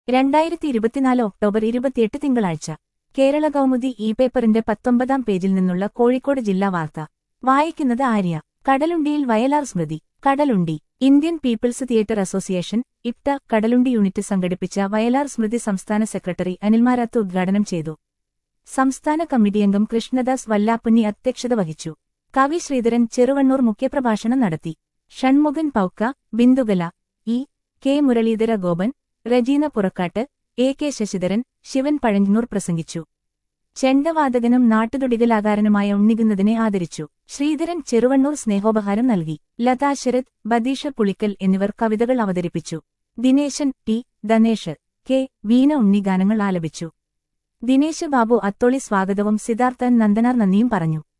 രണ്ടായിരത്തി ഇരുപത്തിനാല് ഒക്ടോബർ ഇരുപത്തിയെട്ട് തിങ്കളാഴ്ച കേരള കൗമുദി ഇ പേപ്പറിന്റെ പത്തൊമ്പതാം പേജിൽ നിന്നുള്ള കോഴിക്കോട് ജില്ലാ വാർത്ത വായിക്കുന്നത് ആര്യ കടലുണ്ടിയിൽ വയലാർ സ്മൃതി Kadalundi Indian people's theatre association IPTA Kadalundi unit സംഘടിപ്പിച്ച വയലാർ സ്മൃതി സംസ്ഥാന സെക്രട്ടറി അനിൽമാരാത്ത് ഉദ്ഘാടനം ചെയ്തു സംസ്ഥാന കമ്മിറ്റി അംഗം കൃഷ്ണദാസ് വല്ലാപ്പുന്നി അധ്യക്ഷത വഹിച്ചു കവി ശ്രീധരൻ ചെറുവണ്ണൂർ മുഖ്യപ്രഭാഷണം നടത്തി Shanmukhan Pouka Bindukala E K Muraleedhara Gopan Rajeena Purakkatt A K Sasidharan Sivan Pazhanjoor പ്രസംഗിച്ചു ചെണ്ടവാദകനും നാട്ടുതുടികലാകാരനുമായ ഉണ്ണികുന്നതിനെ ആദരിച്ചു ശ്രീധരൻ ചെറുവണ്ണൂർ സ്നേഹോപഹാരം നൽകി ലതാ ശരത് ബദീഷ പുളിക്കൽ എന്നിവർ കവിതകൾ അവതരിപ്പിച്ചു ദിനേശൻ ടി ധനേഷ് കെ വീണ ഉണ്ണി ഗാനങ്ങൾ ആലപിച്ചു ദിനേശ് ബാബു അത്തോളി സ്വാഗതവും സിദ്ധാർത്ഥൻ നന്ദനാർ നന്ദിയും പറഞ്ഞു